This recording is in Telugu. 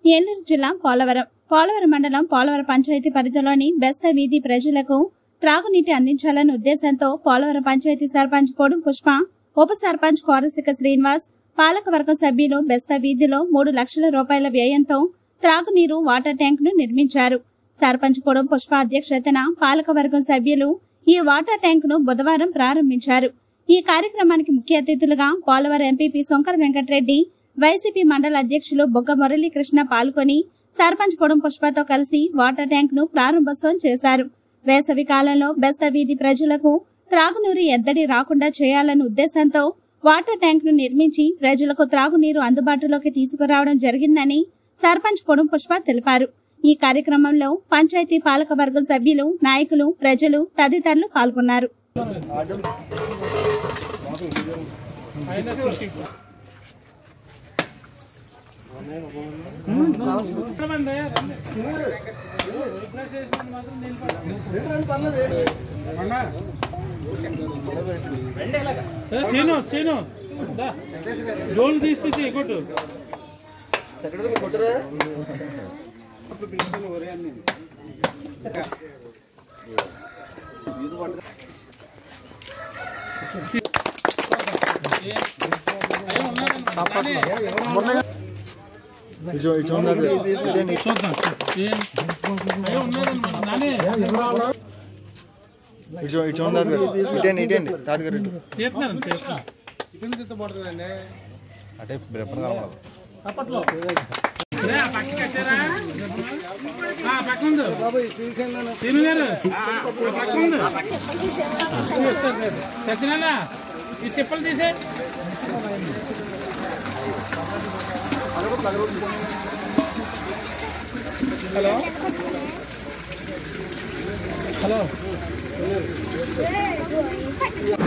ఏలూరు జిల్లా పోలవరం పోలవరం మండలం పోలవరం పంచాయతీ పరిధిలోని బెస్త వీధి ప్రజలకు త్రాగునీటి అందించాలనే ఉద్దేశంతో పోలవరం పంచాయతీ సర్పంచ్ పొడుం పుష్ప ఉప సర్పంచ్ కోరసిక శ్రీనివాస్ పాలకవర్గం సభ్యులు బెస్త వీధిలో మూడు లక్షల రూపాయల వ్యయంతో త్రాగునీరు వాటర్ ట్యాంక్ ను నిర్మించారు సర్పంచ్ పొడం పుష్ప అధ్యక్షతన పాలకవర్గం సభ్యులు ఈ వాటర్ ట్యాంక్ ను బుధవారం ప్రారంభించారు ఈ కార్యక్రమానికి ముఖ్య అతిథులుగా పోలవరం ఎంపీపీ శంకర్ వెంకటరెడ్డి వైసీపీ మండల అధ్యక్షులు బొగ్గ మురళీకృష్ణ పాల్గొని సర్పంచ్ పొడం పుష్పతో కలిసి వాటర్ ట్యాంక్ ను ప్రారంభోత్సవం చేశారు వేసవి కాలంలో బెస్త వీధి ప్రజలకు త్రాగునీరు ఎద్దడి రాకుండా చేయాలనే ఉద్దేశంతో వాటర్ ట్యాంక్ ను నిర్మించి ప్రజలకు త్రాగునీరు అందుబాటులోకి తీసుకురావడం జరిగిందని సర్పంచ్ పొడం పుష్ప తెలిపారు ఈ కార్యక్రమంలో పంచాయతీ పాలక వర్గం సభ్యులు నాయకులు ప్రజలు తదితరులు పాల్గొన్నారు ఏ, సీను సీను దా. జోలు తీస్తే కొట్టు చూద్దాం ఏం? అయ్యో, ఉన్నారన్నమాట. నానే ఇటండి ఇటండి తాతగారు ఇటు. తీస్తున్నారు తీస్తున్నారు అంటే ఎప్పుడు కనబడదు రే, ఆ పక్క కట్టారా ఆ, పక్క ఉంది సీను గారు ఆ పక్క ఉంది సత్యనారాయణ ఈ చెప్పులు తీసే హలో హలో